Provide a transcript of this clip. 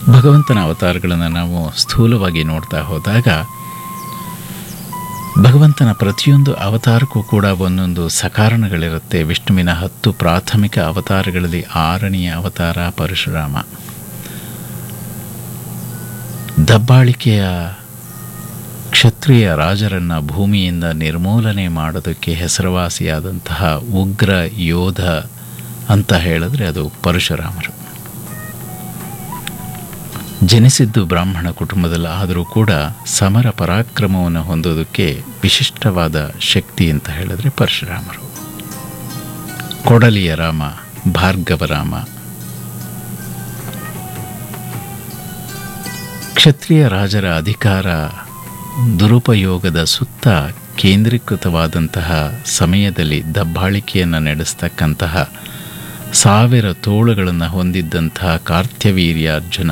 ಭಗವಂತನ ಅವತಾರಗಳನ್ನು ನಾವು ಸ್ಥೂಲವಾಗಿ ನೋಡ್ತಾ ಹೋದಾಗ ಭಗವಂತನ ಪ್ರತಿಯೊಂದು ಅವತಾರಕ್ಕೂ ಕೂಡ ಒಂದೊಂದು ಸಕಾರಣಗಳಿರುತ್ತೆ ವಿಷ್ಣುವಿನ ಹತ್ತು ಪ್ರಾಥಮಿಕ ಅವತಾರಗಳಲ್ಲಿ ಆರನೆಯ ಅವತಾರ ಪರಶುರಾಮ ದಬ್ಬಾಳಿಕೆಯ ಕ್ಷತ್ರಿಯ ರಾಜರನ್ನು ಭೂಮಿಯಿಂದ ನಿರ್ಮೂಲನೆ ಮಾಡೋದಕ್ಕೆ ಹೆಸರುವಾಸಿಯಾದಂತಹ ಉಗ್ರ ಯೋಧ ಅಂತ ಹೇಳಿದ್ರೆ ಅದು ಪರಶುರಾಮರು ಜನಿಸಿದ್ದು ಬ್ರಾಹ್ಮಣ ಕುಟುಂಬದಲ್ಲಿ ಆದರೂ ಕೂಡ ಸಮರ ಪರಾಕ್ರಮವನ್ನು ಹೊಂದೋದಕ್ಕೆ ವಿಶಿಷ್ಟವಾದ ಶಕ್ತಿ ಅಂತ ಹೇಳಿದ್ರೆ ಪರಶುರಾಮರು ಕೊಡಲಿಯ ರಾಮ ಭಾರ್ಗವ ರಾಮ ಕ್ಷತ್ರಿಯ ರಾಜರ ಅಧಿಕಾರ ದುರುಪಯೋಗದ ಸುತ್ತ ಕೇಂದ್ರೀಕೃತವಾದಂತಹ ಸಮಯದಲ್ಲಿ ದಬ್ಬಾಳಿಕೆಯನ್ನು ನಡೆಸ್ತಕ್ಕಂತಹ ಸಾವಿರ ತೋಳುಗಳನ್ನು ಹೊಂದಿದ್ದಂತಹ ಕಾರ್ಥ್ಯವೀರ್ಯಾರ್ಜುನ